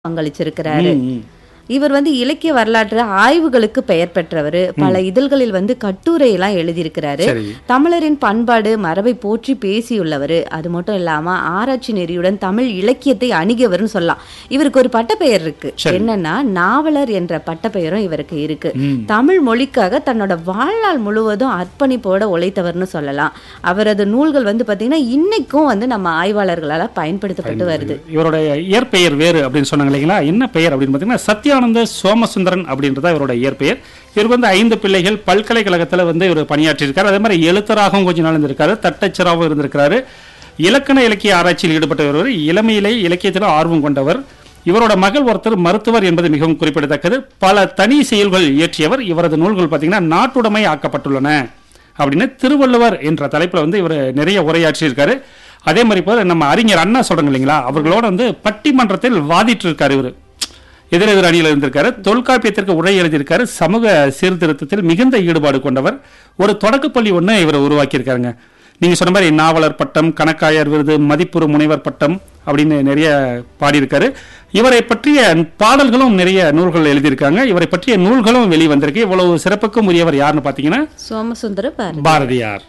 பங்களிச்சிருக்கிறாரு ம், ம். இவர் வந்து இலக்கிய வரலாற்று ஆய்வுகளுக்கு பெயர் பெற்றவர் பல இதழ்களில் வந்து கட்டுரை எல்லாம் எழுதியிருக்கிறாரு சரி தமிழரின் பண்பாடு மரபை போற்றி பேசியுள்ளவர் அது மட்டும் இல்லாம ஆராய்ச்சி நெறியுடன் தமிழ் இலக்கியத்தை அணுகியவர்னு சொல்லலாம் இவருக்கு ஒரு பட்டப்பெயர் இருக்கு சரி. என்னன்னா நாவலர் என்ற பட்டப்பெயரும் இவருக்கு இருக்கு ம். தமிழ் மொழிக்காக தன்னோட வாழ்நாள் முழுவதும் அர்ப்பணிப்போட உழைத்தவர்னு சொல்லலாம் அவரது நூல்கள் வந்து பாத்தீங்கன்னா இன்னைக்கும் வந்து நம்ம ஆய்வாளர்களால பயன்படுத்தப்பட்டு வருது இவருடைய இயற்பெயர் வேறு அப்படின்னு சொன்னாங்க இல்லைங்களா என்ன பெயர் அப்படின்னு பார்த்தீங்கன்னா சத்யானந்த சோமசுந்தரன் அப்படின்றத இவரோட இயற்பெயர் இவருக்கு வந்து ஐந்து பிள்ளைகள் பல்கலைக்கழகத்தில் வந்து இவர் பணியாற்றியிருக்காரு அதே மாதிரி எழுத்தராகவும் கொஞ்ச நாள் இருந்திருக்காரு தட்டச்சராகவும் இருந்திருக்காரு இலக்கண இலக்கிய ஆராய்ச்சியில் ஈடுபட்ட ஒருவர் இளமையிலே இலக்கியத்தில் ஆர்வம் கொண்டவர் இவரோட மகள் ஒருத்தர் மருத்துவர் என்பது மிகவும் குறிப்பிடத்தக்கது பல தனி செயல்கள் இயற்றியவர் இவரது நூல்கள் பார்த்தீங்கன்னா நாட்டுடைமை ஆக்கப்பட்டுள்ளன அப்படின்னு திருவள்ளுவர் என்ற தலைப்புல வந்து இவர் நிறைய உரையாற்றியிருக்காரு அதே மாதிரி போல நம்ம அறிஞர் அண்ணா சொல்றாங்க இல்லைங்களா அவர்களோட வந்து பட்டிமன்றத்தில் வாதிட்டு இருக்காரு இவர் எதிர் எதிர் அணியில் இருந்திருக்காரு தொல்காப்பியத்திற்கு உரை எழுதியிருக்காரு சமூக சீர்திருத்தத்தில் மிகுந்த ஈடுபாடு கொண்டவர் ஒரு தொடக்கப்பள்ளி ஒன்று இவர் உருவாக்கியிருக்காருங்க நீங்க சொன்ன மாதிரி நாவலர் பட்டம் கணக்காயர் விருது மதிப்புறு முனைவர் பட்டம் அப்படின்னு நிறைய பாடியிருக்காரு இவரை பற்றிய பாடல்களும் நிறைய நூல்கள் எழுதியிருக்காங்க இவரை பற்றிய நூல்களும் வெளிவந்திருக்கு இவ்வளவு சிறப்புக்கும் உரியவர் யாருன்னு பார்த்தீங்கன்னா சோமசுந்தர பாரதி பாரதியார்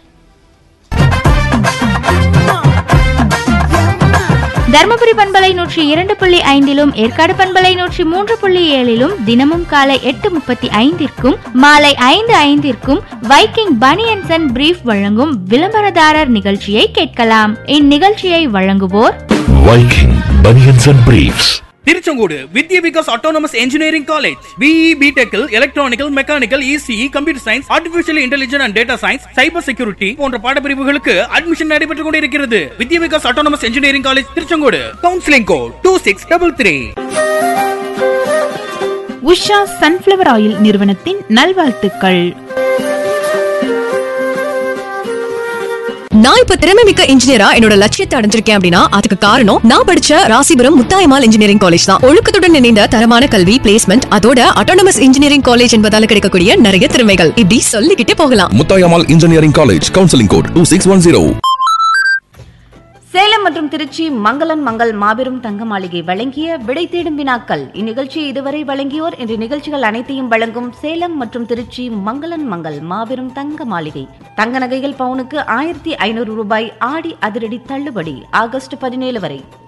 தருமபுரி பண்பலை நூற்றி இரண்டு புள்ளி ஐந்திலும் ஏற்காடு பண்பலை நூற்றி மூன்று புள்ளி ஏழிலும் தினமும் காலை எட்டு முப்பத்தி ஐந்திற்கும் மாலை ஐந்து ஐந்திற்கும் வைக்கிங் பனியன்சன் அண்ட் பிரீஃப் வழங்கும் விளம்பரதாரர் நிகழ்ச்சியை கேட்கலாம் இந்நிகழ்ச்சியை வழங்குவோர் Viking Bunions and Briefs. Tiruchengode Vidya Vikas autonomous engineering college BE பிடெக்கில் electrical mechanical ECE computer science artificial intelligence and data science cyber security போன்ற பாடப்பிரிவுகளுக்கு அட்மிஷன் நடைபெற்றுக் கொண்டிருக்கிறது Vidya Vikas autonomous engineering college Tiruchengode counselling code two six double three Usha sunflower oil நிறுவனத்தின் நல்வாழ்த்துக்கள் நான் இப்ப திறமை மிக்க இன்ஜினியரா என்னோட லட்சியத்தை அடைஞ்சிருக்கேன் அப்படின்னா அதுக்கு காரணம் நான் படிச்ச ராசிபுரம் முத்தாயமால் இன்ஜினியரிங் காலேஜ் தான் ஒழுக்கத்துடன் இணைந்த தரமான கல்வி பிளேஸ்மெண்ட் அதோட அட்டானமஸ் இன்ஜினியரிங் காலேஜ் என்பதால கிடைக்கக்கூடிய நிறைய திறமைகள் இப்படி சொல்லிக்கிட்டே போகலாம் Mutayamal Engineering College, Counseling Code 2610. Salem மற்றும் திருச்சி மங்களன் மங்கள் மாபெரும் தங்க மாளிகை வழங்கிய விடை தேடும் வினாக்கள் இந்நிகழ்ச்சியை இதுவரை வழங்கியோர் இன்று நிகழ்ச்சிகள் அனைத்தையும் வழங்கும் சேலம் மற்றும் திருச்சி மங்களன் மங்கள் மாபெரும் தங்க மாளிகை தங்க நகைகள் பவுனுக்கு ஆயிரத்தி ஐநூறு ரூபாய் ஆடி அதிரடி தள்ளுபடி ஆகஸ்ட் பதினேழு வரை